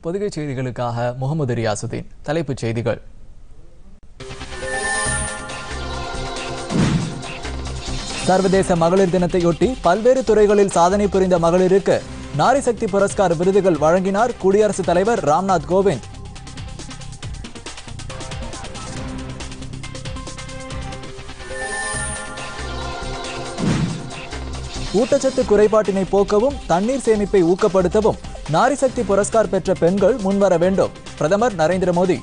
பொதிகை செய்திகளுக்காக முகமது ரியாசுதீன் தலைப்புச் செய்திகள் சர்வதேச மகளிர் தினத்தையொட்டி பல்வேறு துறைகளில் சாதனை புரிந்த மகளிருக்கு நாரி சக்தி புரஸ்கார் விருதுகள் வழங்கினார் குடியரசுத் தலைவர் ராம்நாத் கோவிந்த் ஊட்டச்சத்து குறைபாட்டினை போக்கவும் தண்ணீர் சேமிப்பை ஊக்கப்படுத்தவும் நாரி சக்தி புரஸ்கார் பெற்ற பெண்கள் முன்வர வேண்டும் பிரதமர் நரேந்திர மோடி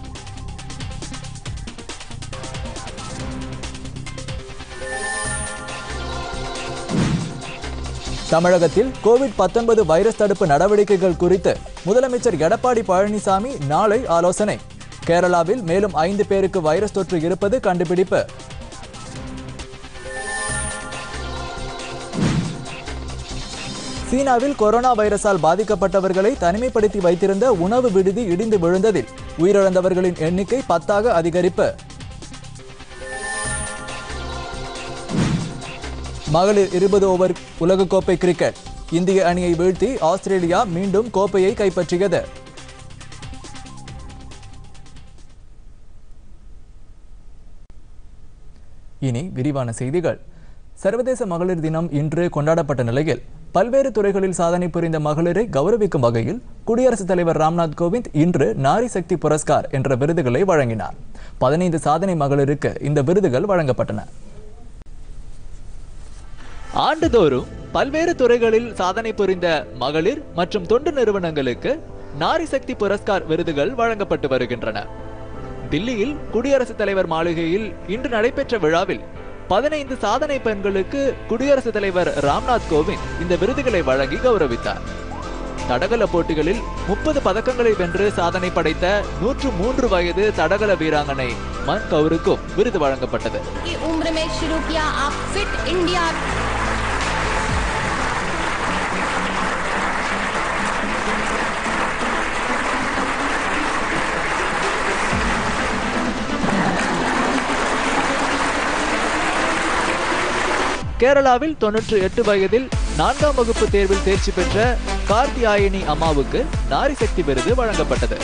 தமிழகத்தில் கோவிட் 19 வைரஸ் தடுப்பு நடவடிக்கைகள் குறித்து முதலமைச்சர் எடப்பாடி பழனிசாமி நாளை ஆலோசனை கேரளாவில் மேலும் ஐந்து பேருக்கு வைரஸ் தொற்று இருப்பது கண்டுபிடிப்பு சீனாவில் கொரோனா வைரஸால் பாதிக்கப்பட்டவர்களை தனிமைப்படுத்தி வைத்திருந்த உணவு விடுதி இடிந்து விழுந்ததில் உயிரிழந்தவர்களின் எண்ணிக்கை பத்தாக அதிகரிப்பு மகளிர் இருபது ஓவர் உலகக்கோப்பை கிரிக்கெட் இந்திய அணியை வீழ்த்தி ஆஸ்திரேலியா மீண்டும் கோப்பையை கைப்பற்றியது இனி விரிவான செய்திகள் சர்வதேச மகளிர் தினம் இன்று கொண்டாடப்பட்ட நிலையில் பல்வேறு துறைகளில் சாதனை புரிந்த மகளிரை கௌரவிக்கும் வகையில் குடியரசுத் தலைவர் ராம்நாத் கோவிந்த் இன்று நாரி சக்தி புரஸ்கார் என்ற விருதுகளை வழங்கினார் பதினைந்து சாதனை மகளிருக்கு இந்த விருதுகள் வழங்கப்பட்டன ஆண்டுதோறும் பல்வேறு துறைகளில் சாதனை புரிந்த மகளிர் மற்றும் தொண்டு நிறுவனங்களுக்கு நாரி சக்தி புரஸ்கார் விருதுகள் வழங்கப்பட்டு வருகின்றன தில்லியில் குடியரசுத் தலைவர் மாளிகையில் இன்று நடைபெற்ற விழாவில் பதினைந்து சாதனை பெண்களுக்கு குடியரசுத் தலைவர் ராம்நாத் கோவிந்த் இந்த விருதுகளை வழங்கி கௌரவித்தார் தடகள போட்டிகளில் முப்பது பதக்கங்களை வென்று சாதனை படைத்த நூற்று மூன்று வயது தடகள வீராங்கனை மன் கவுருக்கும் விருது வழங்கப்பட்டது की उम्र में शुरू किया आप फिट इंडिया கேரளாவில் தொன்னூற்று எட்டு வயதில் நான்காம் வகுப்பு தேர்வில் தேர்ச்சி பெற்ற கார்த்தியாயினி அம்மாவுக்கு நாரி சக்தி விருது வழங்கப்பட்டது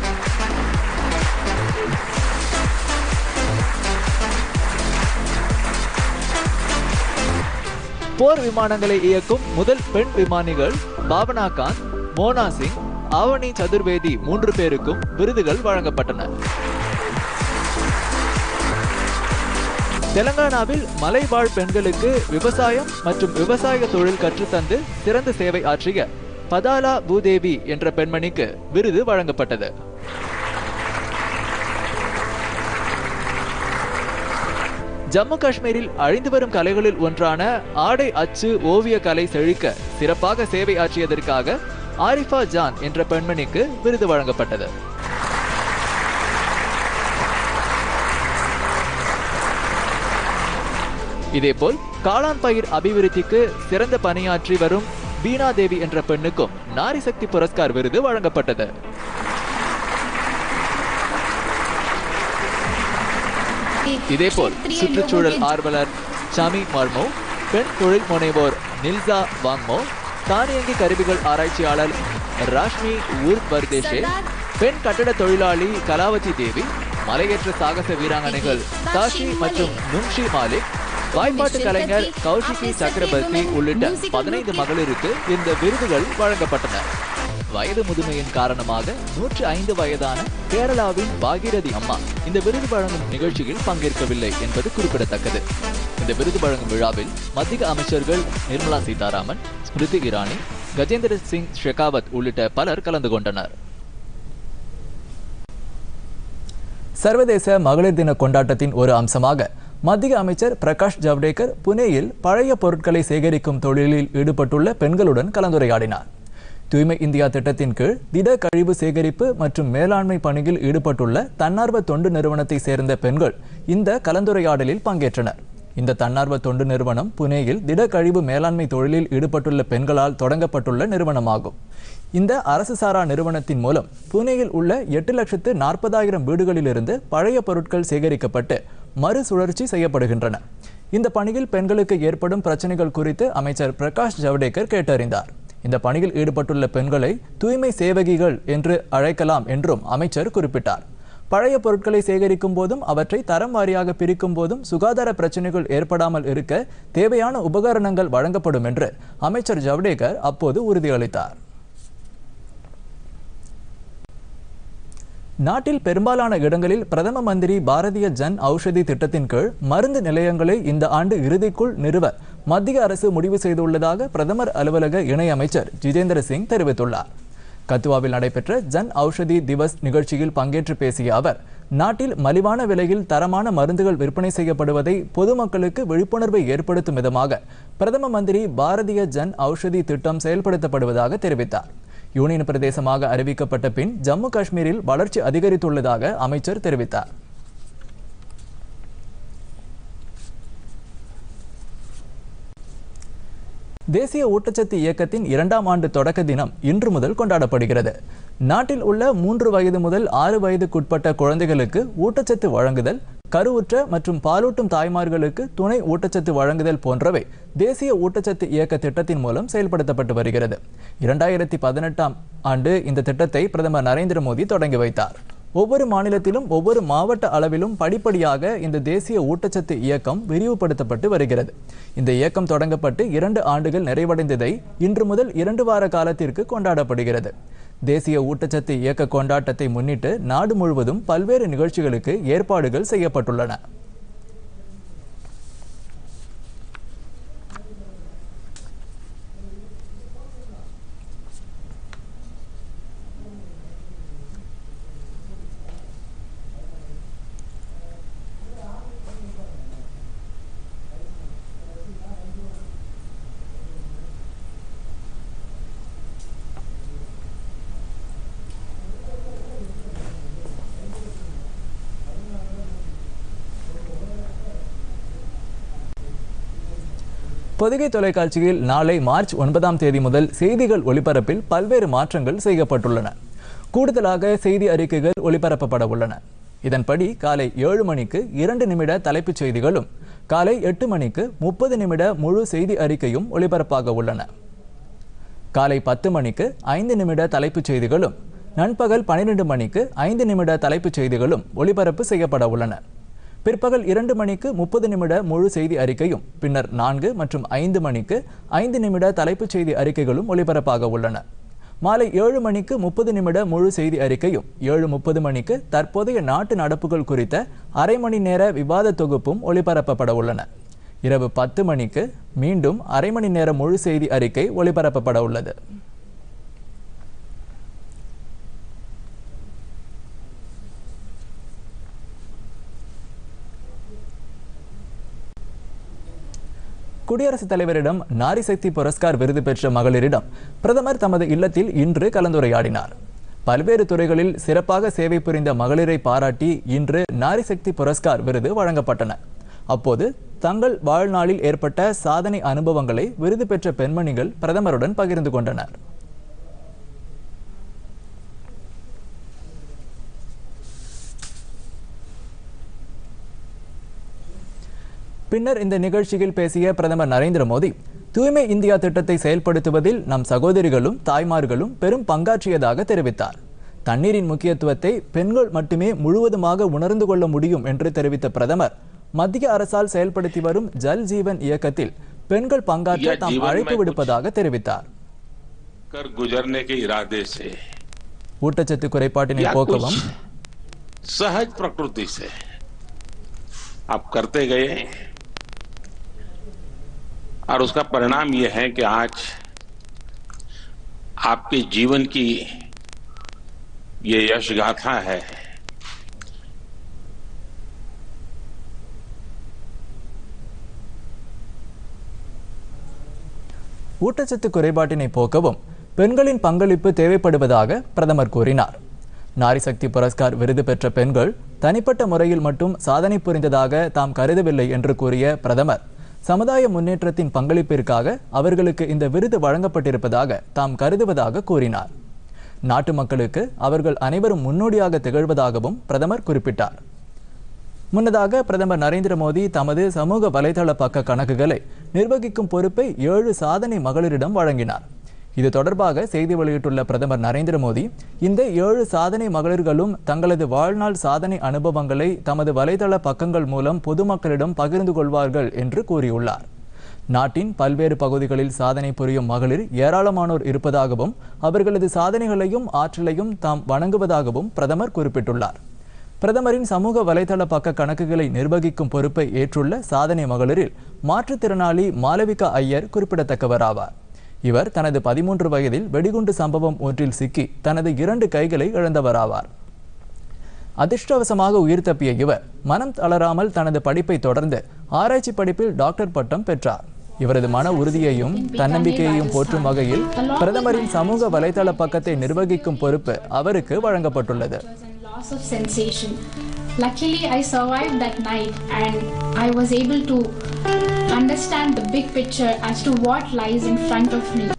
போர் விமானங்களை இயக்கும் முதல் பெண் விமானிகள் பாவனா காந்த் மோனா சிங் ஆவணி சதுர்வேதி மூன்று பேருக்கும் விருதுகள் வழங்கப்பட்டன தெலங்கானாவில் மலைவாழ் பெண்களுக்கு விவசாயம் மற்றும் விவசாய தொழில் கற்றுத்தந்து சிறந்த சேவை ஆற்றிய பதாலா பூதேவி என்ற பெண்மணிக்கு விருது வழங்கப்பட்டது ஜம்மு காஷ்மீரில் அழிந்து வரும் கலைகளில் ஒன்றான ஆடை அச்சு ஓவிய கலை செழிக்க சிறப்பாக சேவை ஆற்றியதற்காக ஆரிஃபா ஜான் என்ற பெண்மணிக்கு விருது வழங்கப்பட்டது இதேபோல் காளான் பயிர் அபிவிருத்திக்கு சிறந்த பணியாற்றி வரும் பீனா தேவி என்ற பெண்ணுக்கும் நாரி சக்தி புரஸ்கார் விருது வழங்கப்பட்டது இதேபோல் சுற்றுச்சூழல் ஆர்வலர் ஷமி மர்மோ பெண் தொழில் முனைவோர் நில்சா வாங்மோ தானியங்கி கருவிகள் ஆராய்ச்சியாளர் ராஷ்மி ஊர்த் பர்தேஷே பெண் கட்டட தொழிலாளி கலாவதி தேவி மலையேற்ற சாகச வீராங்கனைகள் தாஷி மற்றும் நுங்ஷி மாலிக் வாய்ப்பாட்டு கலைஞர் கௌஷிகி சக்கரவர்த்தி உள்ளிட்ட பதினைந்து மகளிருக்கு இந்த விருதுகள் வழங்கப்பட்டன வயது முதுமையின் காரணமாக நூற்றி ஐந்து வயதான கேரளாவின் பாகீரதி அம்மா இந்த விருது வழங்கும் நிகழ்ச்சியில் பங்கேற்கவில்லை என்பது குறிப்பிடத்தக்கது இந்த விருது வழங்கும் விழாவில் மத்திய அமைச்சர்கள் நிர்மலா சீதாராமன் ஸ்மிருதி இரானி கஜேந்திர சிங் ஷெகாவத் உள்ளிட்ட பலர் கலந்து கொண்டனர் சர்வதேச மகளிர் தின கொண்டாட்டத்தின் ஒரு அம்சமாக மத்திய அமைச்சர் பிரகாஷ் ஜவ்டேகர் புனேயில் பழைய பொருட்களை சேகரிக்கும் தொழிலில் ஈடுபட்டுள்ள பெண்களுடன் கலந்துரையாடினார் தூய்மை இந்தியா திட்டத்தின் கீழ் திட கழிவு சேகரிப்பு மற்றும் மேலாண்மை பணியில் ஈடுபட்டுள்ள தன்னார்வ தொண்டு நிறுவனத்தை சேர்ந்த பெண்கள் இந்த கலந்துரையாடலில் பங்கேற்றனர் இந்த தன்னார்வ தொண்டு நிறுவனம் புனேயில் திட கழிவு மேலாண்மை தொழிலில் ஈடுபட்டுள்ள பெண்களால் தொடங்கப்பட்டுள்ள நிறுவனமாகும் இந்த அரசு சாரா நிறுவனத்தின் மூலம் புனேயில் உள்ள எட்டு லட்சத்து நாற்பதாயிரம் வீடுகளிலிருந்து பழைய பொருட்கள் சேகரிக்கப்பட்டு மறுசுழற்சி செய்யப்படுகின்றன இந்த பணியில் பெண்களுக்கு ஏற்படும் பிரச்சனைகள் குறித்து அமைச்சர் பிரகாஷ் ஜவடேகர் கேட்டறிந்தார் இந்த பணியில் ஈடுபட்டுள்ள பெண்களை தூய்மை சேவகிகள் என்று அழைக்கலாம் என்றும் அமைச்சர் குறிப்பிட்டார் பழைய பொருட்களை சேகரிக்கும் போதும் அவற்றை தரம் வாரியாக பிரிக்கும் போதும் சுகாதார பிரச்சனைகள் ஏற்படாமல் இருக்க தேவையான உபகரணங்கள் வழங்கப்படும் என்று அமைச்சர் ஜவடேகர் அப்போது உறுதியளித்தார் நாட்டில் பெரும்பாலான இடங்களில் பிரதம மந்திரி பாரதிய ஜன் ஔஷதி திட்டத்தின் கீழ் மருந்து நிலையங்களை இந்த ஆண்டு இறுதிக்குள் நிறுவ மத்திய அரசு முடிவு செய்துள்ளதாக பிரதமர் அலுவலக இணையமைச்சர் ஜிதேந்திர சிங் தெரிவித்துள்ளார் கத்துவாவில் நடைபெற்ற ஜன் ஔஷதி திவஸ் நிகழ்ச்சியில் பங்கேற்று பேசிய அவர் நாட்டில் மலிவான விலையில் தரமான மருந்துகள் விற்பனை செய்யப்படுவதை பொதுமக்களுக்கு விழிப்புணர்வை ஏற்படுத்தும் விதமாக பிரதம மந்திரி பாரதிய ஜன் ஔஷதி திட்டம் செயல்படுத்தப்படுவதாக தெரிவித்தார் யூனியன் பிரதேசமாக அறிவிக்கப்பட்ட பின் ஜம்மு காஷ்மீரில் வளர்ச்சி அதிகரித்துள்ளதாக அமைச்சர் தெரிவித்தார் தேசிய ஊட்டச்சத்து இயக்கத்தின் இரண்டாம் ஆண்டு தொடக்க தினம் இன்று முதல் கொண்டாடப்படுகிறது நாட்டில் உள்ள மூன்று வயது முதல் ஆறு வயதுக்குட்பட்ட குழந்தைகளுக்கு ஊட்டச்சத்து வழங்குதல் கருவுற்ற மற்றும் பாலூட்டும் தாய்மார்களுக்கு துணை ஊட்டச்சத்து வழங்குதல் போன்றவை தேசிய ஊட்டச்சத்து இயக்க திட்டத்தின் மூலம் செயல்படுத்தப்பட்டு வருகிறது இரண்டாயிரத்தி பதினெட்டாம் ஆண்டு இந்த திட்டத்தை பிரதமர் நரேந்திர மோடி தொடங்கி வைத்தார் ஒவ்வொரு மாநிலத்திலும் ஒவ்வொரு மாவட்ட அளவிலும் படிப்படியாக இந்த தேசிய ஊட்டச்சத்து இயக்கம் விரிவுபடுத்தப்பட்டு வருகிறது இந்த இயக்கம் தொடங்கப்பட்டு இரண்டு ஆண்டுகள் நிறைவடைந்ததை இன்று முதல் இரண்டு வார காலத்திற்கு கொண்டாடப்படுகிறது தேசிய ஊட்டச்சத்து இயக்க கொண்டாட்டத்தை முன்னிட்டு நாடு முழுவதும் பல்வேறு நிகழ்ச்சிகளுக்கு ஏற்பாடுகள் செய்யப்பட்டுள்ளன பொதிகை தொலைக்காட்சியில் நாளை மார்ச் ஒன்பதாம் தேதி முதல் செய்திகள் ஒளிபரப்பில் பல்வேறு மாற்றங்கள் செய்யப்பட்டுள்ளன கூடுதலாக செய்தி அறிக்கைகள் ஒளிபரப்பப்பட உள்ளன இதன்படி காலை ஏழு மணிக்கு இரண்டு நிமிட தலைப்புச் செய்திகளும் காலை எட்டு மணிக்கு முப்பது நிமிட முழு செய்தி அறிக்கையும் ஒளிபரப்பாக உள்ளன காலை பத்து மணிக்கு ஐந்து நிமிட தலைப்புச் செய்திகளும் நண்பகல் பன்னிரண்டு மணிக்கு ஐந்து நிமிட தலைப்புச் செய்திகளும் ஒளிபரப்பு செய்யப்பட உள்ளன பிற்பகல் இரண்டு மணிக்கு முப்பது நிமிட முழு செய்தி அறிக்கையும் பின்னர் நான்கு மற்றும் ஐந்து மணிக்கு ஐந்து நிமிட தலைப்புச் செய்தி அறிக்கைகளும் ஒளிபரப்பாக உள்ளன மாலை ஏழு மணிக்கு முப்பது நிமிட முழு செய்தி அறிக்கையும் ஏழு முப்பது மணிக்கு தற்போதைய நாட்டு நடப்புகள் குறித்த அரை மணி நேர விவாத தொகுப்பும் ஒளிபரப்பப்பட உள்ளன இரவு பத்து மணிக்கு மீண்டும் அரை மணி நேர முழு செய்தி அறிக்கை ஒளிபரப்பப்பட உள்ளது குடியரசுத் தலைவரிடம் நாரி சக்தி புரஸ்கார் விருது பெற்ற மகளிரிடம் பிரதமர் தமது இல்லத்தில் இன்று கலந்துரையாடினார் பல்வேறு துறைகளில் சிறப்பாக சேவை புரிந்த மகளிரை பாராட்டி இன்று நாரி சக்தி புரஸ்கார் விருது வழங்கப்பட்டன அப்போது தங்கள் வாழ்நாளில் ஏற்பட்ட சாதனை அனுபவங்களை விருது பெற்ற பெண்மணிகள் பிரதமருடன் பகிர்ந்து கொண்டனர் பின்னர் இந்த நிகழ்ச்சியில் பேசிய பிரதமர் நரேந்திர மோடி தூய்மை இந்தியா திட்டத்தை செயல்படுத்துவதில் நம் சகோதரிகளும் தாய்மார்களும் பெரும் பங்காற்றியதாக தெரிவித்தார் தண்ணீரின் முக்கியத்துவத்தை பெண்கள் மட்டுமே முழுவதுமாக உணர்ந்து கொள்ள முடியும் என்று தெரிவித்த பிரதமர் மத்திய அரசால் செயல்படுத்தி வரும் ஜல் ஜீவன் இயக்கத்தில் பெண்கள் பங்காற்ற यह தாம் जीवन में அழைப்பு कुछ- விடுப்பதாக தெரிவித்தார் कर गुजरने के इरादे से ஊட்டச்சத்து குறைபாட்டினை या போக்கவும் कुछ सहज प्रकृति से आप करते गए और उसका परिणाम यह है कि आज आपके जीवन की ये यश गाथा है ஊட்டச்சத்து குறைபாட்டினை போக்கவும் பெண்களின் பங்களிப்பு தேவைப்படுவதாக பிரதமர் கூறினார் நாரி சக்தி புரஸ்கார் விருது பெற்ற பெண்கள் தனிப்பட்ட முறையில் மட்டும் சாதனை புரிந்ததாக தாம் கருதவில்லை என்று கூறிய பிரதமர் சமுதாய முன்னேற்றத்தின் பங்களிப்பிற்காக அவர்களுக்கு இந்த விருது வழங்கப்பட்டிருப்பதாக தாம் கருதுவதாக கூறினார் நாட்டு மக்களுக்கு அவர்கள் அனைவரும் முன்னோடியாக திகழ்வதாகவும் பிரதமர் குறிப்பிட்டார் முன்னதாக பிரதமர் நரேந்திர மோடி தமது சமூக வலைதள பக்க கணக்குகளை நிர்வகிக்கும் பொறுப்பை ஏழு சாதனை மகளிரிடம் வழங்கினார் இது தொடர்பாக செய்தி வெளியிட்டுள்ள பிரதமர் நரேந்திர மோடி இந்த ஏழு சாதனை மகளிர்களும் தங்களது வாழ்நாள் சாதனை அனுபவங்களை தமது வலைதள பக்கங்கள் மூலம் பொதுமக்களிடம் பகிர்ந்து கொள்வார்கள் என்று கூறியுள்ளார் நாட்டின் பல்வேறு பகுதிகளில் சாதனை புரியும் மகளிர் ஏராளமானோர் இருப்பதாகவும் அவர்களது சாதனைகளையும் ஆற்றலையும் தாம் வணங்குவதாகவும் பிரதமர் குறிப்பிட்டுள்ளார் பிரதமரின் சமூக வலைதள பக்க கணக்குகளை நிர்வகிக்கும் பொறுப்பை ஏற்றுள்ள சாதனை மகளிரில் மாற்றுத்திறனாளி மாளவிகா ஐயர் குறிப்பிடத்தக்கவராவார் இவர் தனது பதிமூன்று வயதில் வெடிகுண்டு சம்பவம் ஒன்றில் சிக்கி தனது இரண்டு கைகளை இழந்தவராவார் அதிர்ஷ்டவசமாக உயிர் தப்பிய இவர் மனம் தளராமல் தனது படிப்பை தொடர்ந்து ஆராய்ச்சி படிப்பில் டாக்டர் பட்டம் பெற்றார் இவரது மன உறுதியையும் தன்னம்பிக்கையையும் போற்றும் வகையில் பிரதமரின் சமூக வலைதள பக்கத்தை நிர்வகிக்கும் பொறுப்பு அவருக்கு வழங்கப்பட்டுள்ளது and loss of sensation. Luckily, I survived that night and I was able to understand the big picture as to what lies in front of me.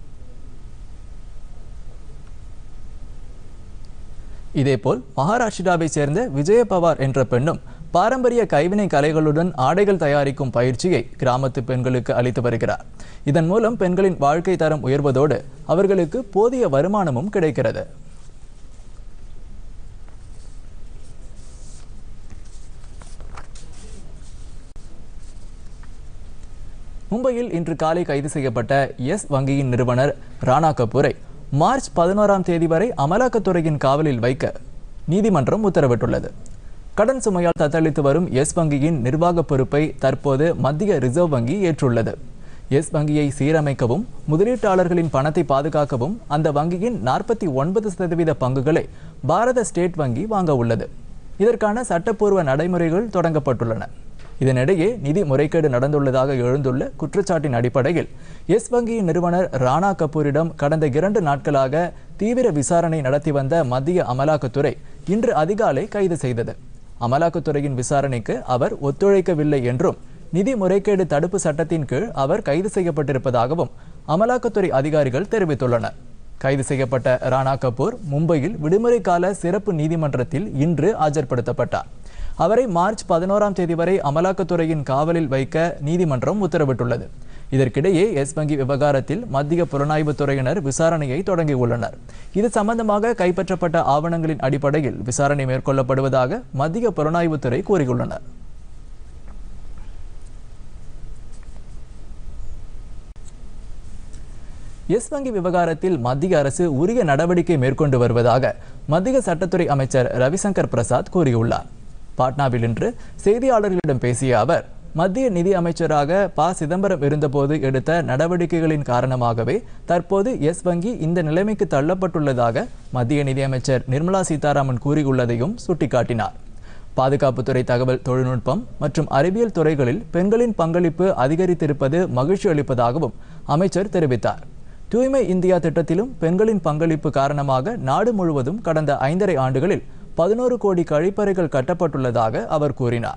இதேபோல் மகாராஷ்டிராவை சேர்ந்த விஜய பவார் என்ற பெண்ணும் பாரம்பரிய கைவினை கலைகளுடன் ஆடைகள் தயாரிக்கும் பயிற்சியை கிராமத்து பெண்களுக்கு அளித்து வருகிறார் இதன் மூலம் பெண்களின் வாழ்க்கை தரம் உயர்வதோடு அவர்களுக்கு போதிய வருமானமும் கிடைக்கிறது மும்பையில் இன்று காலை கைது செய்யப்பட்ட எஸ் வங்கியின் நிறுவனர் ராணா கபூரை மார்ச் பதினோராம் தேதி வரை அமலாக்கத்துறையின் காவலில் வைக்க நீதிமன்றம் உத்தரவிட்டுள்ளது கடன் சுமையால் தத்தளித்து வரும் எஸ் வங்கியின் நிர்வாக பொறுப்பை தற்போது மத்திய ரிசர்வ் வங்கி ஏற்றுள்ளது எஸ் வங்கியை சீரமைக்கவும் முதலீட்டாளர்களின் பணத்தை பாதுகாக்கவும் அந்த வங்கியின் நாற்பத்தி ஒன்பது சதவீத பங்குகளை பாரத ஸ்டேட் வங்கி வாங்க உள்ளது இதற்கான சட்டப்பூர்வ நடைமுறைகள் தொடங்கப்பட்டுள்ளன இதனிடையே நிதி முறைகேடு நடந்துள்ளதாக எழுந்துள்ள குற்றச்சாட்டின் அடிப்படையில் எஸ் வங்கியின் நிறுவனர் ராணா கபூரிடம் கடந்த இரண்டு நாட்களாக தீவிர விசாரணை நடத்தி வந்த மத்திய அமலாக்கத்துறை இன்று அதிகாலை கைது செய்தது அமலாக்கத்துறையின் விசாரணைக்கு அவர் ஒத்துழைக்கவில்லை என்றும் நிதி முறைகேடு தடுப்பு சட்டத்தின் கீழ் அவர் கைது செய்யப்பட்டிருப்பதாகவும் அமலாக்கத்துறை அதிகாரிகள் தெரிவித்துள்ளனர் கைது செய்யப்பட்ட ராணா கபூர் மும்பையில் விடுமுறை கால சிறப்பு நீதிமன்றத்தில் இன்று ஆஜர்படுத்தப்பட்டார் அவரை மார்ச் பதினோராம் தேதி வரை அமலாக்கத்துறையின் காவலில் வைக்க நீதிமன்றம் உத்தரவிட்டுள்ளது இதற்கிடையே எஸ் வங்கி விவகாரத்தில் மத்திய புலனாய்வுத் துறையினர் விசாரணையை தொடங்கியுள்ளனர் இது சம்பந்தமாக கைப்பற்றப்பட்ட ஆவணங்களின் அடிப்படையில் விசாரணை மேற்கொள்ளப்படுவதாக மத்திய புலனாய்வுத்துறை கூறியுள்ளனர் எஸ் வங்கி விவகாரத்தில் மத்திய அரசு உரிய நடவடிக்கை மேற்கொண்டு வருவதாக மத்திய சட்டத்துறை அமைச்சர் ரவிசங்கர் பிரசாத் கூறியுள்ளார் பாட்னாவில் இன்று செய்தியாளர்களிடம் பேசிய அவர் மத்திய நிதி அமைச்சராக ப சிதம்பரம் இருந்தபோது எடுத்த நடவடிக்கைகளின் காரணமாகவே தற்போது எஸ் வங்கி இந்த நிலைமைக்கு தள்ளப்பட்டுள்ளதாக மத்திய நிதியமைச்சர் நிர்மலா சீதாராமன் கூறியுள்ளதையும் சுட்டிக்காட்டினார் பாதுகாப்புத்துறை தகவல் தொழில்நுட்பம் மற்றும் அறிவியல் துறைகளில் பெண்களின் பங்களிப்பு அதிகரித்திருப்பது மகிழ்ச்சி அளிப்பதாகவும் அமைச்சர் தெரிவித்தார் தூய்மை இந்தியா திட்டத்திலும் பெண்களின் பங்களிப்பு காரணமாக நாடு முழுவதும் கடந்த ஐந்தரை ஆண்டுகளில் பதினோரு கோடி கழிப்பறைகள் கட்டப்பட்டுள்ளதாக அவர் கூறினார்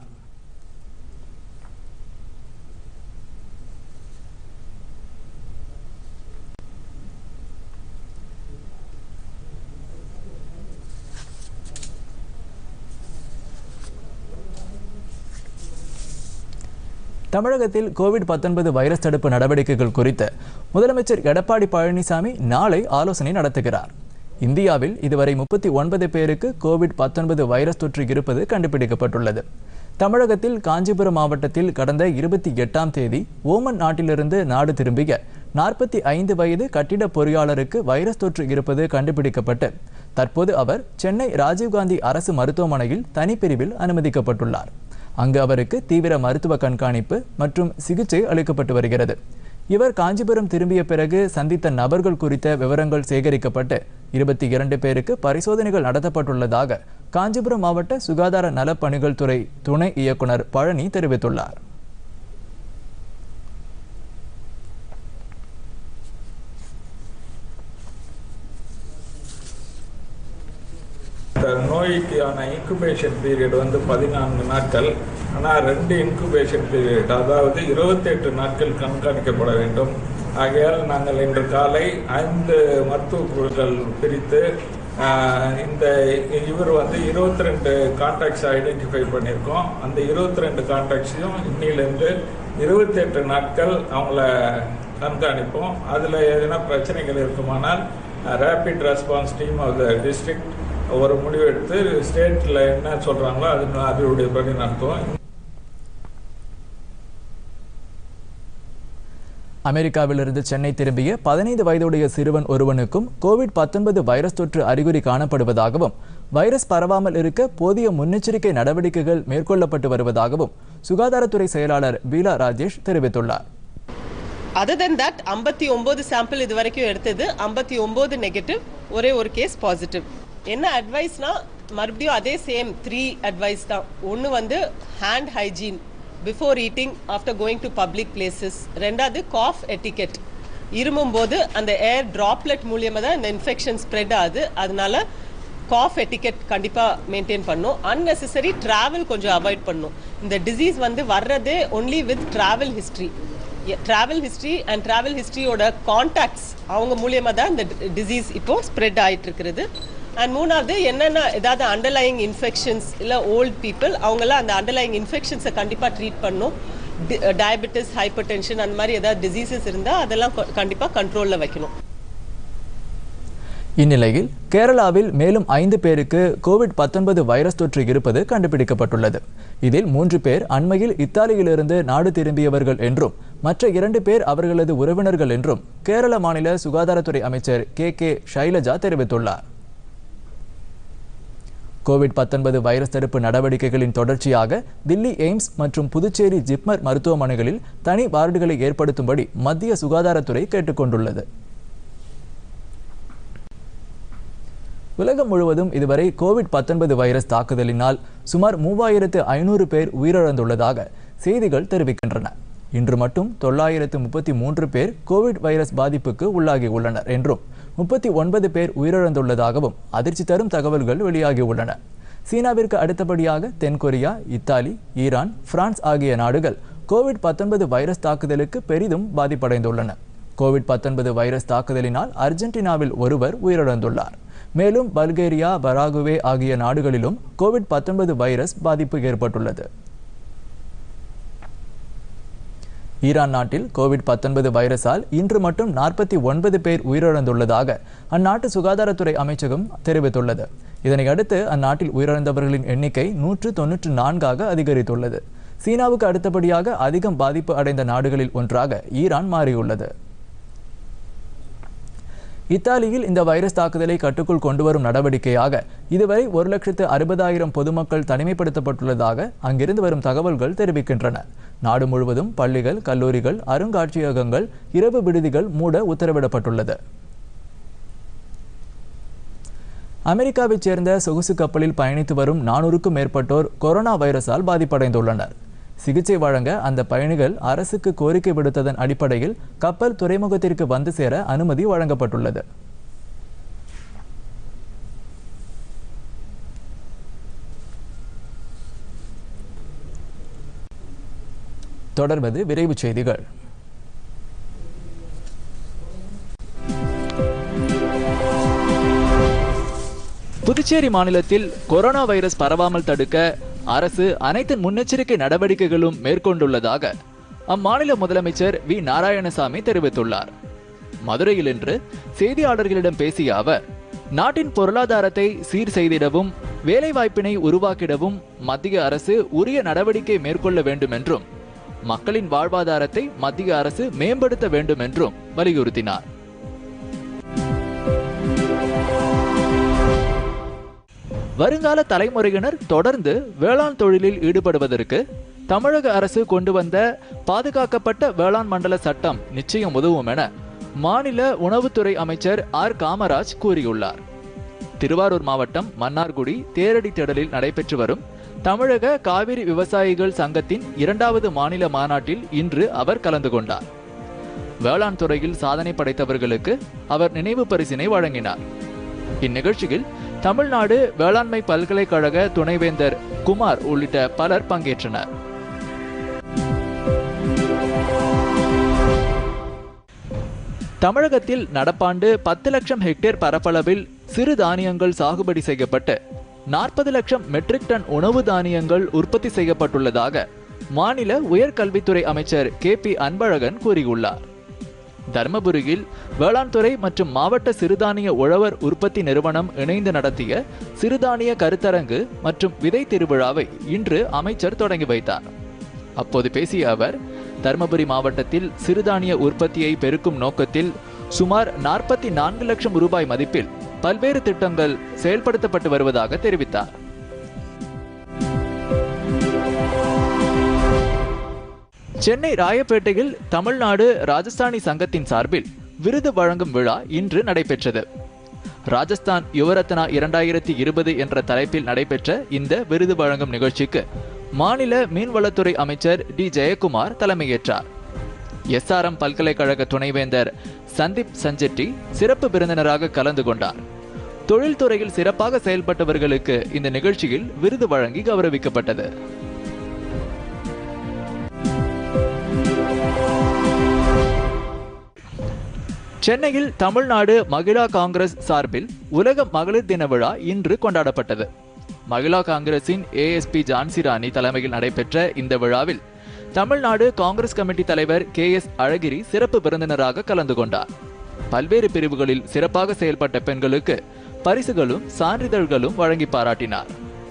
தமிழகத்தில் கோவிட் 19 வைரஸ் தடுப்பு நடவடிக்கைகள் குறித்து முதலமைச்சர் எடப்பாடி பழனிசாமி நாளை ஆலோசனை நடத்துகிறார் இந்தியாவில் இதுவரை முப்பத்தி ஒன்பது பேருக்கு கோவிட் 19 வைரஸ் தொற்று இருப்பது கண்டுபிடிக்கப்பட்டுள்ளது தமிழகத்தில் காஞ்சிபுரம் மாவட்டத்தில் கடந்த இருபத்தி எட்டாம் தேதி ஓமன் நாட்டிலிருந்து நாடு திரும்பிய நாற்பத்தி ஐந்து வயது கட்டிட பொறியாளருக்கு வைரஸ் தொற்று இருப்பது கண்டுபிடிக்கப்பட்டு தற்போது அவர் சென்னை ராஜீவ்காந்தி அரசு மருத்துவமனையில் தனிப்பிரிவில் அனுமதிக்கப்பட்டுள்ளார் அங்கு அவருக்கு தீவிர மருத்துவ கண்காணிப்பு மற்றும் சிகிச்சை அளிக்கப்பட்டு வருகிறது இவர் காஞ்சிபுரம் திரும்பிய பிறகு சந்தித்த நபர்கள் குறித்த விவரங்கள் சேகரிக்கப்பட்டு இருபத்தி இரண்டு பேருக்கு பரிசோதனைகள் நடத்தப்பட்டுள்ளதாக காஞ்சிபுரம் மாவட்ட சுகாதார நலப்பணிகள் துறை துணை இயக்குனர் பழனி தெரிவித்துள்ளார் இந்த நோய்க்கான இன்குபேஷன் பீரியட் வந்து பதினான்கு நாட்கள் ஆனால் ரெண்டு இன்குபேஷன் பீரியட் அதாவது இருபத்தெட்டு நாட்கள் கண்காணிக்கப்பட வேண்டும் ஆகையால் நாங்கள் இன்று காலை ஐந்து மருத்துவ குழுக்கள் பிரித்து ஆஹ், இந்த இவர் வந்து இருபத்தி ரெண்டு கான்டாக்ட்ஸ் ஐடென்டிஃபை பண்ணியிருக்கோம் அந்த இருபத்தி ரெண்டு கான்டாக்ட்ஸையும் இன்னிலிருந்து இருபத்தெட்டு நாட்கள் அவங்கள கண்காணிப்போம் அதில் எதனா பிரச்சனைகள் இருக்குமானால் rapid response team of the district ஒரு முடிவெடுத்து ஸ்டேட்டில் என்ன சொல்கிறாங்களோ அது அதனுடைய படி நடத்துவோம் அமெரிக்காவிலிருந்து சென்னை திரும்பிய பதினைந்து வயதுடைய சிறுவன் ஒருவனுக்கும் கோவிட் 19 வைரஸ் தொற்று அறிகுறி காணப்படுவதாகவும் வைரஸ் பரவாமல் இருக்க போதிய முன்னெச்சரிக்கை நடவடிக்கைகள் மேற்கொள்ளப்பட்டு வருவதாகவும் சுகாதாரத்துறை செயலாளர் பீலா ராஜேஷ் தெரிவித்துள்ளார் அதர் தென் தட் ஐம்பத்தி ஒம்பது சாம்பிள் இது வரைக்கும் எடுத்தது ஐம்பத்தி ஒம்பது நெகட்டிவ் ஒரே ஒரு கேஸ் பாசிட்டிவ் என்ன அட்வைஸ்னா மறுபடியும் அதே சேம் த்ரீ அட்வைஸ் தான் ஒன்று வந்து hand hygiene before eating after going to public places ரெண்டாவது காஃப் எட்டிகெட் இருமும் போது அந்த ஏர் டிராப்லெட் மூலியமாக தான் இந்த இன்ஃபெக்ஷன் ஸ்ப்ரெட் ஆகுது அதனால காஃப் எட்டிகெட் கண்டிப்பாக மெயின்டைன் பண்ணும் unnecessary travel கொஞ்சம் அவாய்ட் பண்ணும் இந்த டிசீஸ் வந்து வர்றதே only with travel history travel history and travel ஹிஸ்ட்ரியோட காண்டாக்ட்ஸ் அவங்க மூலியமாக தான் இந்த டிசீஸ் இப்போ ஸ்ப்ரெட் ஆயிட்டு இருக்கிறது அண்ட் மூணாவது என்னென்ன ஏதாவது அண்டர்லைங் இன்ஃபெக்ஷன்ஸ் இல்லை ஓல்ட் பீப்புள் அவங்கெல்லாம் அந்த அண்டர்லைங் இன்ஃபெக்ஷன்ஸை கண்டிப்பாக ட்ரீட் பண்ணும் டயபெட்டிஸ் ஹைப்பர் டென்ஷன் அந்த மாதிரி ஏதாவது டிசீசஸ் இருந்தால் அதெல்லாம் கண்டிப்பாக கண்ட்ரோலில் வைக்கணும் இந்நிலையில் கேரளாவில் மேலும் ஐந்து பேருக்கு கோவிட் 19 வைரஸ் தொற்று இருப்பது கண்டுபிடிக்கப்பட்டுள்ளது இதில் மூன்று பேர் அண்மையில் இத்தாலியிலிருந்து நாடு திரும்பியவர்கள் என்றும் மற்ற இரண்டு பேர் அவர்களது உறவினர்கள் என்றும் கேரள மாநில சுகாதாரத்துறை அமைச்சர் கே கே ஷைலஜா தெரிவித்துள்ளார் கோவிட் 19 வைரஸ் தடுப்பு நடவடிக்கைகளின் தொடர்ச்சியாக தில்லி எய்ம்ஸ் மற்றும் புதுச்சேரி ஜிப்மர் மருத்துவமனைகளில் தனி வார்டுகளை ஏற்படுத்தும்படி மத்திய சுகாதாரத்துறை கேட்டுக்கொண்டுள்ளது உலகம் முழுவதும் இதுவரை கோவிட் 19 வைரஸ் தாக்குதலினால் சுமார் மூவாயிரத்து ஐநூறு பேர் உயிரிழந்துள்ளதாக செய்திகள் தெரிவிக்கின்றன இன்று மட்டும் தொள்ளாயிரத்து முப்பத்தி மூன்று பேர் கோவிட் வைரஸ் பாதிப்புக்கு உள்ளாகி உள்ளனர் என்றும் முப்பத்தி ஒன்பது பேர் உயிரிழந்துள்ளதாகவும் அதிர்ச்சி தரும் தகவல்கள் வெளியாகியுள்ளன சீனாவிற்கு அடுத்தபடியாக தென்கொரியா இத்தாலி ஈரான் பிரான்ஸ் ஆகிய நாடுகள் கோவிட் 19 வைரஸ் தாக்குதலுக்கு பெரிதும் பாதிப்படைந்துள்ளன கோவிட் 19 வைரஸ் தாக்குதலினால் அர்ஜென்டினாவில் ஒருவர் உயிரிழந்துள்ளார் மேலும் பல்கேரியா பராகுவே ஆகிய நாடுகளிலும் கோவிட் 19 வைரஸ் பாதிப்பு ஏற்பட்டுள்ளது ஈரான் நாட்டில் கோவிட் 19 வைரஸால் இன்று மட்டும் நாற்பத்தி ஒன்பது பேர் உயிரிழந்துள்ளதாக அந்நாட்டு சுகாதாரத்துறை அமைச்சகம் தெரிவித்துள்ளது இதனை அடுத்து அந்நாட்டில் உயிரிழந்தவர்களின் எண்ணிக்கை நூற்று தொன்னூற்று நான்காக அதிகரித்துள்ளது சீனாவுக்கு அடுத்தபடியாக அதிகம் பாதிப்பு அடைந்த நாடுகளில் ஒன்றாக ஈரான் மாறியுள்ளது இத்தாலியில் இந்த வைரஸ் தாக்குதலை கட்டுக்குள் கொண்டுவரும் நடவடிக்கையாக இதுவரை ஒரு லட்சத்து அறுபதாயிரம் பொதுமக்கள் தனிமைப்படுத்தப்பட்டுள்ளதாக அங்கிருந்து வரும் தகவல்கள் தெரிவிக்கின்றன நாடு முழுவதும் பள்ளிகள் கல்லூரிகள் அருங்காட்சியகங்கள் இரவு விடுதிகள் மூட உத்தரவிடப்பட்டுள்ளது அமெரிக்காவைச் சேர்ந்த சொகுசு கப்பலில் பயணித்து வரும் நானூறுக்கும் மேற்பட்டோர் கொரோனா வைரஸால் பாதிப்படைந்துள்ளனர் சிகிச்சை வழங்க அந்த பயணிகள் அரசுக்கு கோரிக்கை விடுத்ததன் அடிப்படையில் கப்பல் துறைமுகத்திற்கு வந்து சேர அனுமதி வழங்கப்பட்டுள்ளது தொடர்வது விரைவுச் செய்திகள் புதுச்சேரி மாநிலத்தில் கொரோனா வைரஸ் பரவாமல் தடுக்க அரசு அனைத்து முன்னெச்சரிக்கை நடவடிக்கைகளும் மேற்கொண்டுள்ளதாக அம்மாநில முதலமைச்சர் வி நாராயணசாமி தெரிவித்துள்ளார் மதுரையில் இன்று செய்தியாளர்களிடம் பேசிய அவர் நாட்டின் பொருளாதாரத்தை சீர் செய்திடவும் வேலைவாய்ப்பினை உருவாக்கிடவும் மத்திய அரசு உரிய நடவடிக்கை மேற்கொள்ள வேண்டும் என்றும் மக்களின் வாழ்வாதாரத்தை மத்திய அரசு மேம்படுத்த வேண்டும் என்றும் வலியுறுத்தினார் வருங்கால தலைமுறையினர் தொடர்ந்து வேளாண் தொழிலில் ஈடுபடுவதற்கு தமிழக அரசு கொண்டு வந்த பாதுகாக்கப்பட்ட வேளாண் மண்டல சட்டம் நிச்சயம் உதவும் என மாநில உணவுத்துறை அமைச்சர் ஆர் காமராஜ் கூறியுள்ளார் திருவாரூர் மாவட்டம் மன்னார்குடி தேரடி திடலில் நடைபெற்று வரும் தமிழக காவிரி விவசாயிகள் சங்கத்தின் இரண்டாவது மாநில மாநாட்டில் இன்று அவர் கலந்து கொண்டார் வேளாண் துறையில் சாதனை படைத்தவர்களுக்கு அவர் நினைவு பரிசினை வழங்கினார் இந்நிகழ்ச்சியில் தமிழ்நாடு வேளாண்மை பல்கலைக்கழக துணைவேந்தர் குமார் உள்ளிட்ட பலர் பங்கேற்றனர் தமிழகத்தில் நடப்பாண்டு பத்து லட்சம் ஹெக்டேர் பரப்பளவில் சிறு தானியங்கள் சாகுபடி செய்யப்பட்டு நாற்பது லட்சம் மெட்ரிக் டன் உணவு தானியங்கள் உற்பத்தி செய்யப்பட்டுள்ளதாக மாநில உயர்கல்வித்துறை அமைச்சர் கே பி அன்பழகன் கூறியுள்ளார் தர்மபுரியில் வேளாண் துறை மற்றும் மாவட்ட சிறுதானிய உழவர் உற்பத்தி நிறுவனம் இணைந்து நடத்திய சிறுதானிய கருத்தரங்கு மற்றும் விதை திருவிழாவை இன்று அமைச்சர் தொடங்கி வைத்தார் அப்போது பேசிய அவர் தர்மபுரி மாவட்டத்தில் சிறுதானிய உற்பத்தியை பெருக்கும் நோக்கத்தில் சுமார் நாற்பத்தி நான்கு லட்சம் ரூபாய் மதிப்பில் பல்வேறு திட்டங்கள் செயல்படுத்தப்பட்டு வருவதாக தெரிவித்தார் சென்னை ராயப்பேட்டையில் தமிழ்நாடு ராஜஸ்தானி சங்கத்தின் சார்பில் விருது வழங்கும் விழா இன்று நடைபெற்றது ராஜஸ்தான் யுவரத்னா இரண்டாயிரத்தி இருபது என்ற தலைப்பில் நடைபெற்ற இந்த விருது வழங்கும் நிகழ்ச்சிக்கு மாநில மீன்வளத்துறை அமைச்சர் டி ஜெயக்குமார் தலைமையேற்றார் எஸ்ஆர்எம் பல்கலைக்கழக துணைவேந்தர் சந்தீப் சஞ்செட்டி சிறப்பு விருந்தினராக கலந்து கொண்டார் தொழில்துறையில் சிறப்பாக செயல்பட்டவர்களுக்கு இந்த நிகழ்ச்சியில் விருது வழங்கி கௌரவிக்கப்பட்டது சென்னையில் தமிழ்நாடு மகிழா காங்கிரஸ் சார்பில் உலக மகளிர் தின விழா இன்று கொண்டாடப்பட்டது மகிழா காங்கிரசின் ஏஎஸ்பி ஜான்சி ராணி தலைமையில் நடைபெற்ற இந்த விழாவில் தமிழ்நாடு காங்கிரஸ் கமிட்டி தலைவர் கே எஸ் அழகிரி சிறப்பு விருந்தினராக கலந்து கொண்டார் பல்வேறு பிரிவுகளில் சிறப்பாக செயல்பட்ட பெண்களுக்கு பரிசுகளும் சான்றிதழ்களும் வழங்கி பாராட்டினார்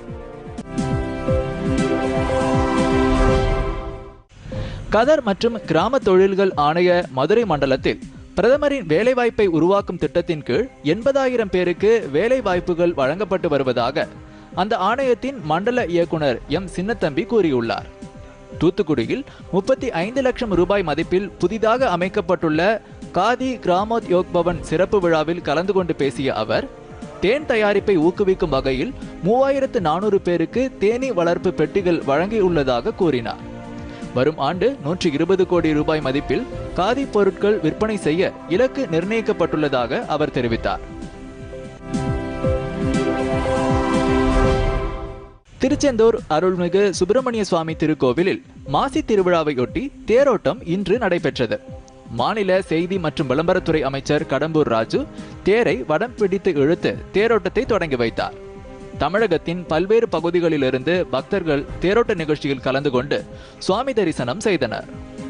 கதர் மற்றும் கிராம தொழில்கள் ஆணைய மதுரை மண்டலத்தில் பிரதமரின் வேலைவாய்ப்பை உருவாக்கும் திட்டத்தின் கீழ் எண்பதாயிரம் பேருக்கு வேலை வாய்ப்புகள் வழங்கப்பட்டு வருவதாக அந்த ஆணையத்தின் மண்டல இயக்குனர் எம் சின்னத்தம்பி கூறியுள்ளார் தூத்துக்குடியில் முப்பத்தி ஐந்து லட்சம் ரூபாய் மதிப்பில் புதிதாக அமைக்கப்பட்டுள்ள காதி கிராமோத்யோக் பவன் சிறப்பு விழாவில் கலந்து கொண்டு பேசிய அவர் தேன் தயாரிப்பை ஊக்குவிக்கும் வகையில் மூவாயிரத்து நானூறு பேருக்கு தேனீ வளர்ப்பு பெட்டிகள் வழங்கியுள்ளதாக கூறினார் வரும் ஆண்டு நூற்றி இருபது கோடி ரூபாய் மதிப்பில் காதி பொருட்கள் விற்பனை செய்ய இலக்கு நிர்ணயிக்கப்பட்டுள்ளதாக அவர் தெரிவித்தார் திருச்செந்தூர் அருள்மிகு சுப்பிரமணிய சுவாமி திருக்கோவிலில் மாசி திருவிழாவையொட்டி தேரோட்டம் இன்று நடைபெற்றது மாநில செய்தி மற்றும் விளம்பரத்துறை அமைச்சர் கடம்பூர் ராஜு தேரை வடம் பிடித்து இழுத்து தேரோட்டத்தை தொடங்கி வைத்தார் தமிழகத்தின் பல்வேறு பகுதிகளிலிருந்து பக்தர்கள் தேரோட்ட நிகழ்ச்சியில் கலந்து கொண்டு சுவாமி தரிசனம் செய்தனர்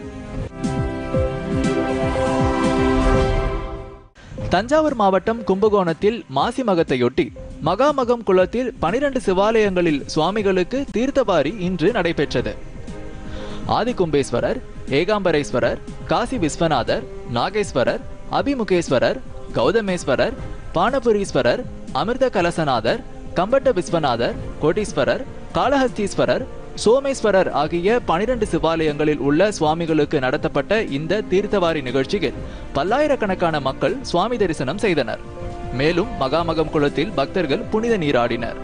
தஞ்சாவூர் மாவட்டம் கும்பகோணத்தில் மாசி மகத்தையொட்டி மகாமகம் குளத்தில் பனிரெண்டு சிவாலயங்களில் சுவாமிகளுக்கு தீர்த்தவாரி இன்று நடைபெற்றது ஆதிகும்பேஸ்வரர் ஏகாம்பரேஸ்வரர் காசி விஸ்வநாதர் நாகேஸ்வரர் அபிமுகேஸ்வரர் கௌதமேஸ்வரர் பானபுரீஸ்வரர் அமிர்த கலசநாதர் கம்பட்ட விஸ்வநாதர் கோட்டீஸ்வரர் காளஹஸ்தீஸ்வரர் சோமேஸ்வரர் ஆகிய பனிரெண்டு சிவாலயங்களில் உள்ள சுவாமிகளுக்கு நடத்தப்பட்ட இந்த தீர்த்தவாரி நிகழ்ச்சியில் பல்லாயிரக்கணக்கான மக்கள் சுவாமி தரிசனம் செய்தனர் மேலும் மகாமகம் குளத்தில் பக்தர்கள் புனித நீராடினர்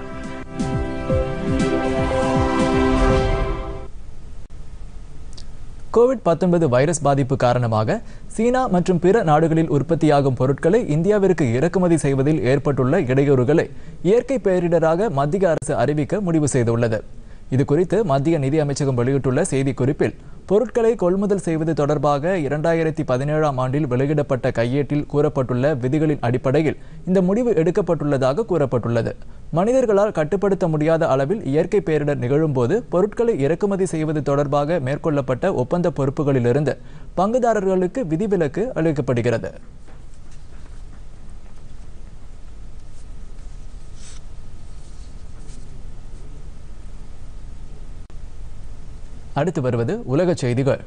கோவிட் 19 வைரஸ் பாதிப்பு காரணமாக சீனா மற்றும் பிற நாடுகளில் உற்பத்தியாகும் பொருட்களை இந்தியாவிற்கு இறக்குமதி செய்வதில் ஏற்பட்டுள்ள இடையூறுகளை இயற்கை பேரிடராக மத்திய அரசு அறிவிக்க முடிவு செய்துள்ளது இது குறித்து மத்திய நிதி அமைச்சகம் வெளியிட்டுள்ள செய்திக்குறிப்பில் பொருட்களை கொள்முதல் செய்வது தொடர்பாக இரண்டாயிரத்தி பதினேழாம் ஆண்டில் வெளியிடப்பட்ட கையேட்டில் கூறப்பட்டுள்ள விதிகளின் அடிப்படையில் இந்த முடிவு எடுக்கப்பட்டுள்ளதாக கூறப்பட்டுள்ளது மனிதர்களால் கட்டுப்படுத்த முடியாத அளவில் இயற்கை பேரிடர் நிகழும்போது பொருட்களை இறக்குமதி செய்வது தொடர்பாக மேற்கொள்ளப்பட்ட ஒப்பந்த பொறுப்புகளிலிருந்து பங்குதாரர்களுக்கு விதிவிலக்கு அளிக்கப்படுகிறது அடுத்து வருவது உலக செய்திகள்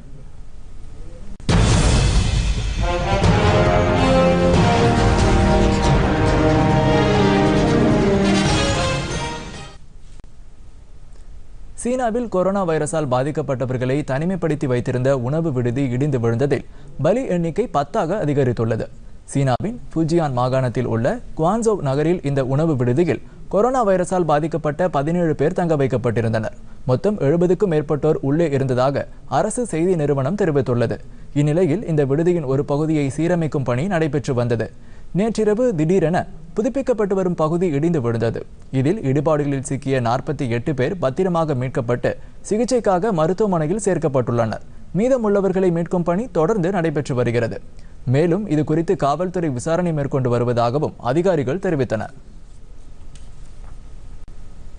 சீனாவில் கொரோனா வைரஸால் பாதிக்கப்பட்டவர்களை தனிமைப்படுத்தி வைத்திருந்த உணவு விடுதி இடிந்து விழுந்ததில் பலி எண்ணிக்கை பத்தாக அதிகரித்துள்ளது சீனாவின் ஃபுஜியான் மாகாணத்தில் உள்ள குவான்சோ நகரில் இந்த உணவு விடுதியில் கொரோனா வைரஸால் பாதிக்கப்பட்ட பதினேழு பேர் தங்க வைக்கப்பட்டிருந்தனர் மொத்தம் எழுபதுக்கும் மேற்பட்டோர் உள்ளே இருந்ததாக அரசு செய்தி நிறுவனம் தெரிவித்துள்ளது இந்நிலையில் இந்த விடுதியின் ஒரு பகுதியை சீரமைக்கும் பணி நடைபெற்று வந்தது நேற்றிரவு திடீரென புதுப்பிக்கப்பட்டு வரும் பகுதி இடிந்து விழுந்தது இதில் இடிபாடுகளில் சிக்கிய நாற்பத்தி எட்டு பேர் பத்திரமாக மீட்கப்பட்டு சிகிச்சைக்காக மருத்துவமனையில் சேர்க்கப்பட்டுள்ளனர் மீதமுள்ளவர்களை மீட்கும் பணி தொடர்ந்து நடைபெற்று வருகிறது மேலும் இது குறித்து காவல்துறை விசாரணை மேற்கொண்டு வருவதாகவும் அதிகாரிகள் தெரிவித்தனர்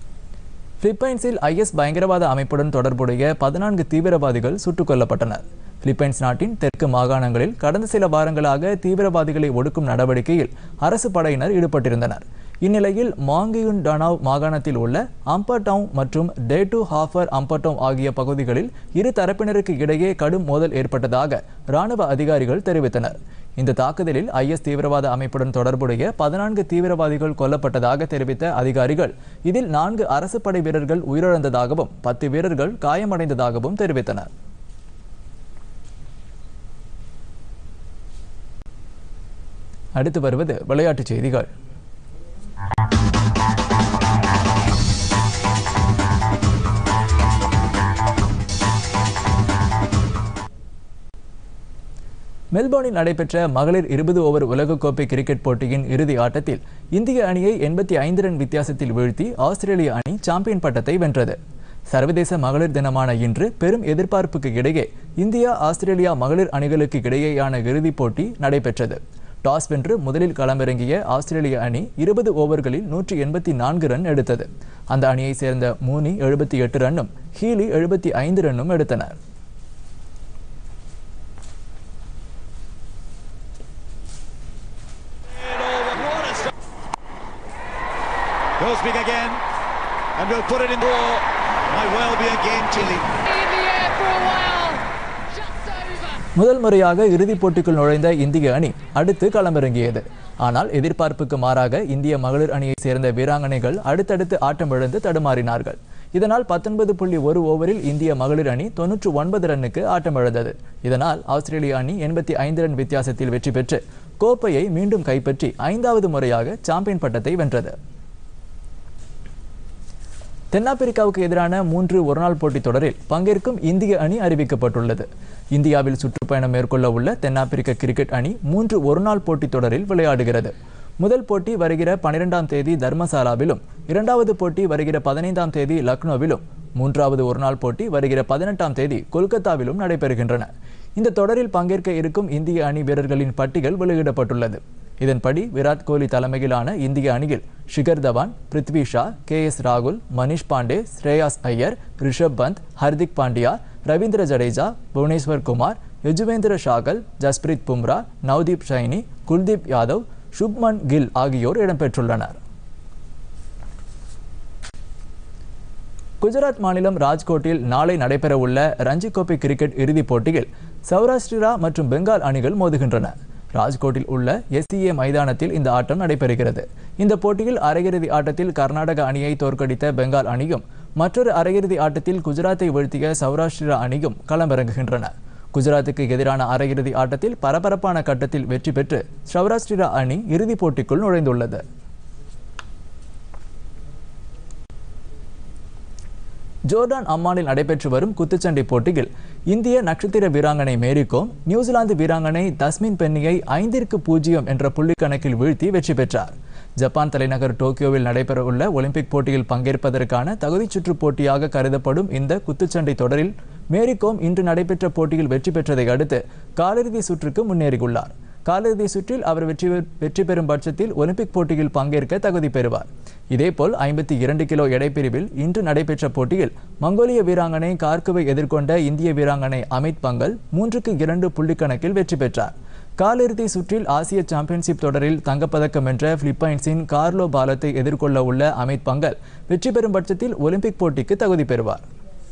பிலிப்பைன்ஸில் ஐஎஸ் பயங்கரவாத அமைப்புடன் தொடர்புடைய பதினான்கு தீவிரவாதிகள் சுட்டுக் கொல்லப்பட்டனர் பிலிப்பைன்ஸ் நாட்டின் தெற்கு மாகாணங்களில் கடந்த சில வாரங்களாக தீவிரவாதிகளை ஒடுக்கும் நடவடிக்கையில் அரசு படையினர் ஈடுபட்டிருந்தனர் இந்நிலையில் மாங்கியுன் டனாவ் மாகாணத்தில் உள்ள அம்பர்டவுன் மற்றும் டேட்டு ஹாஃபர் அம்பர்டவுன் ஆகிய பகுதிகளில் இரு தரப்பினருக்கு இடையே கடும் மோதல் ஏற்பட்டதாக இராணுவ அதிகாரிகள் தெரிவித்தனர் இந்த தாக்குதலில் ஐஎஸ் தீவிரவாத அமைப்புடன் தொடர்புடைய பதினான்கு தீவிரவாதிகள் கொல்லப்பட்டதாக தெரிவித்த அதிகாரிகள் இதில் நான்கு அரசு படை வீரர்கள் உயிரிழந்ததாகவும் பத்து வீரர்கள் காயமடைந்ததாகவும் தெரிவித்தனர் அடுத்து வருவது விளையாட்டுச் செய்திகள் மெல்போர்னில் நடைபெற்ற மகளிர் இருபது ஓவர் உலகக்கோப்பை கிரிக்கெட் போட்டியின் இறுதி ஆட்டத்தில் இந்திய அணியை எண்பத்தி ஐந்து ரன் வித்தியாசத்தில் வீழ்த்தி ஆஸ்திரேலிய அணி சாம்பியன் பட்டத்தை வென்றது சர்வதேச மகளிர் தினமான இன்று பெரும் எதிர்பார்ப்புக்கு இடையே இந்தியா ஆஸ்திரேலியா மகளிர் அணிகளுக்கு இடையேயான இறுதிப் போட்டி நடைபெற்றது டாஸ் வென்று முதலில் களமிறங்கிய ஆஸ்திரேலிய அணி இருபது ஓவர்களில் நூற்றி எண்பத்தி நான்கு ரன் எடுத்தது அந்த அணியைச் சேர்ந்த மூனி எழுபத்தி எட்டு ரன்னும் ஹீலி எழுபத்தி ஐந்து ரன்னும் எடுத்தனர் Goes big again, and we'll put it in war. Might well be a game chilly. முதல் முறையாக இறுதிப் போட்டிக்குள் நுழைந்த இந்திய அணி அடுத்து களமிறங்கியது ஆனால் எதிர்பார்ப்புக்கு மாறாக இந்திய மகளிர் அணியைச் சேர்ந்த வீராங்கனைகள் அடுத்தடுத்து ஆட்டமிழந்து தடுமாறினார்கள் இதனால் பத்தொன்பது புள்ளி ஒரு ஓவரில் இந்திய மகளிர் அணி தொன்னூற்று ஒன்பது ரன்னுக்கு ஆட்டமிழந்தது இதனால் ஆஸ்திரேலிய அணி எண்பத்தி ஐந்து ரன் வித்தியாசத்தில் வெற்றி பெற்று கோப்பையை மீண்டும் கைப்பற்றி ஐந்தாவது முறையாக சாம்பியன் பட்டத்தை வென்றது தென்னாப்பிரிக்காவுக்கு எதிரான மூன்று ஒருநாள் போட்டித் தொடரில் பங்கேற்கும் இந்திய அணி அறிவிக்கப்பட்டுள்ளது இந்தியாவில் சுற்றுப்பயணம் மேற்கொள்ள உள்ள தென்னாப்பிரிக்க கிரிக்கெட் அணி மூன்று ஒருநாள் போட்டித் தொடரில் விளையாடுகிறது முதல் போட்டி வருகிற பனிரெண்டாம் தேதி தர்மசாலாவிலும் இரண்டாவது போட்டி வருகிற பதினைந்தாம் தேதி லக்னோவிலும் மூன்றாவது ஒருநாள் போட்டி வருகிற பதினெட்டாம் தேதி கொல்கத்தாவிலும் நடைபெறுகின்றன இந்த தொடரில் பங்கேற்க இருக்கும் இந்திய அணி வீரர்களின் பட்டியல் வெளியிடப்பட்டுள்ளது இதன்படி விராட் கோலி தலைமையிலான இந்திய அணியில் ஷிகர் தவான் பிருத்வி ஷா கே எஸ் ராகுல் மனிஷ் பாண்டே ஸ்ரேயாஸ் ஐயர் ரிஷப் பந்த் ஹர்திக் பாண்டியா ரவீந்திர ஜடேஜா புவனேஸ்வர் குமார் யஜுவேந்திர ஷாகல் ஜஸ்பிரீத் பும்ரா நவ்தீப் சைனி குல்தீப் யாதவ் சுப்மன் கில் ஆகியோர் இடம்பெற்றுள்ளனர் குஜராத் மாநிலம் ராஜ்கோட்டில் நாளை நடைபெறவுள்ள ரஞ்சி கோப்பை கிரிக்கெட் இறுதிப் போட்டியில் சௌராஷ்டிரா மற்றும் பெங்கால் அணிகள் மோதுகின்றன ராஜ்கோட்டில் உள்ள எஸ்சிஏ மைதானத்தில் இந்த ஆட்டம் நடைபெறுகிறது இந்த போட்டியில் அரையிறுதி ஆட்டத்தில் கர்நாடக அணியை தோற்கடித்த பெங்கால் அணியும் மற்றொரு அரையிறுதி ஆட்டத்தில் குஜராத்தை வீழ்த்திய சௌராஷ்டிரா அணியும் களமிறங்குகின்றன குஜராத்துக்கு எதிரான அரையிறுதி ஆட்டத்தில் பரபரப்பான கட்டத்தில் வெற்றி பெற்று சௌராஷ்டிரா அணி இறுதிப் போட்டிக்குள் நுழைந்துள்ளது ஜோர்டான் அம்மானில் நடைபெற்று வரும் குத்துச்சண்டை போட்டியில் இந்திய நட்சத்திர வீராங்கனை மேரிகோம் நியூசிலாந்து வீராங்கனை தஸ்மின் பென்னியை ஐந்திற்கு பூஜ்ஜியம் என்ற புள்ளி கணக்கில் வீழ்த்தி வெற்றி பெற்றார் ஜப்பான் தலைநகர் டோக்கியோவில் நடைபெறவுள்ள ஒலிம்பிக் போட்டியில் பங்கேற்பதற்கான தகுதிச் சுற்று போட்டியாக கருதப்படும் இந்த குத்துச்சண்டை தொடரில் மேரிகோம் இன்று நடைபெற்ற போட்டியில் வெற்றி பெற்றதை அடுத்து காலிறுதி சுற்றுக்கு முன்னேறியுள்ளார் காலிறுதி சுற்றில் அவர் வெற்றி வெற்றி பெறும் பட்சத்தில் ஒலிம்பிக் போட்டியில் பங்கேற்க தகுதி பெறுவார் இதேபோல் ஐம்பத்தி இரண்டு கிலோ எடைப்பிரிவில் இன்று நடைபெற்ற போட்டியில் மங்கோலிய வீராங்கனை கார்குவை எதிர்கொண்ட இந்திய வீராங்கனை அமித் பங்கல் மூன்றுக்கு இரண்டு புள்ளிக்கணக்கில் வெற்றி பெற்றார் காலிறுதி சுற்றில் ஆசிய சாம்பியன்ஷிப் தொடரில் தங்கப்பதக்கம் வென்ற பிலிப்பைன்ஸின் கார்லோ பாலத்தை எதிர்கொள்ள உள்ள அமித் பங்கல் வெற்றி பெறும் பட்சத்தில் ஒலிம்பிக் போட்டிக்கு தகுதி பெறுவார்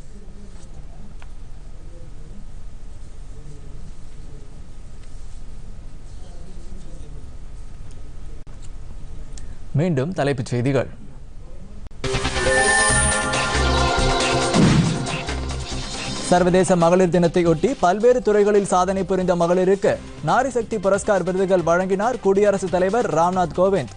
மீண்டும் தலைப்புச் செய்திகள் சர்வதேச மகளிர் தினத்தையொட்டி பல்வேறு துறைகளில் சாதனை புரிந்த மகளிருக்கு நாரி சக்தி புரஸ்கார் விருதுகள் வழங்கினார் குடியரசுத் தலைவர் ராம்நாத் கோவிந்த்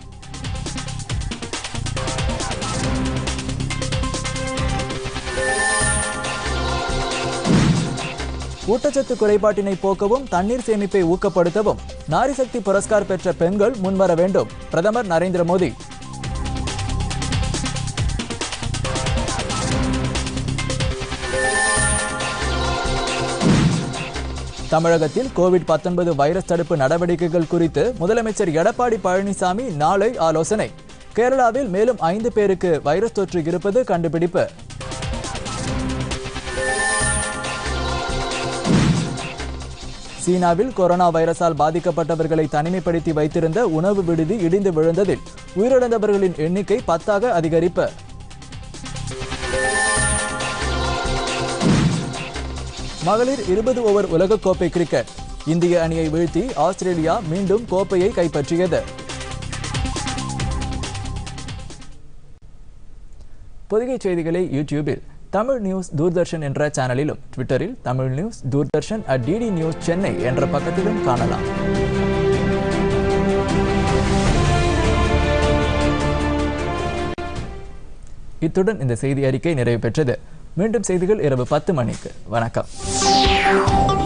ஊட்டச்சத்து குறைபாட்டினை போக்கவும் தண்ணீர் சேமிப்பை ஊக்கப்படுத்தவும் நாரி சக்தி புரஸ்கார் பெற்ற பெண்கள் முன்வர வேண்டும் பிரதமர் நரேந்திர மோடி தமிழகத்தில் கோவிட் 19 வைரஸ் தடுப்பு நடவடிக்கைகள் குறித்து முதலமைச்சர் எடப்பாடி பழனிசாமி நாளை ஆலோசனை கேரளாவில் மேலும் ஐந்து பேருக்கு வைரஸ் தொற்று இருப்பது கண்டுபிடிப்பு சீனாவில் கொரோனா வைரஸால் பாதிக்கப்பட்டவர்களை தனிமைப்படுத்தி வைத்திருந்த உணவு விடுதி இடிந்து விழுந்ததில் உயிரிழந்தவர்களின் எண்ணிக்கை பத்தாக அதிகரிப்பு மகளிர் இருபது ஓவர் உலகக்கோப்பை கிரிக்கெட் இந்திய அணியை வீழ்த்தி ஆஸ்திரேலியா மீண்டும் கோப்பையை கைப்பற்றியது பொதிகை செய்திகளை யூடியூபில் தமிழ் நியூஸ் தூர்தர்ஷன் என்ற சேனலிலும் ட்விட்டரில் Tamil news Doordarshan at DD news Chennai என்ற பக்கத்திலும் காணலாம் இத்துடன் இந்த செய்தி அறிக்கை நிறைவு பெற்றது மீண்டும் செய்திகள் இரவு பத்து மணிக்கு வணக்கம்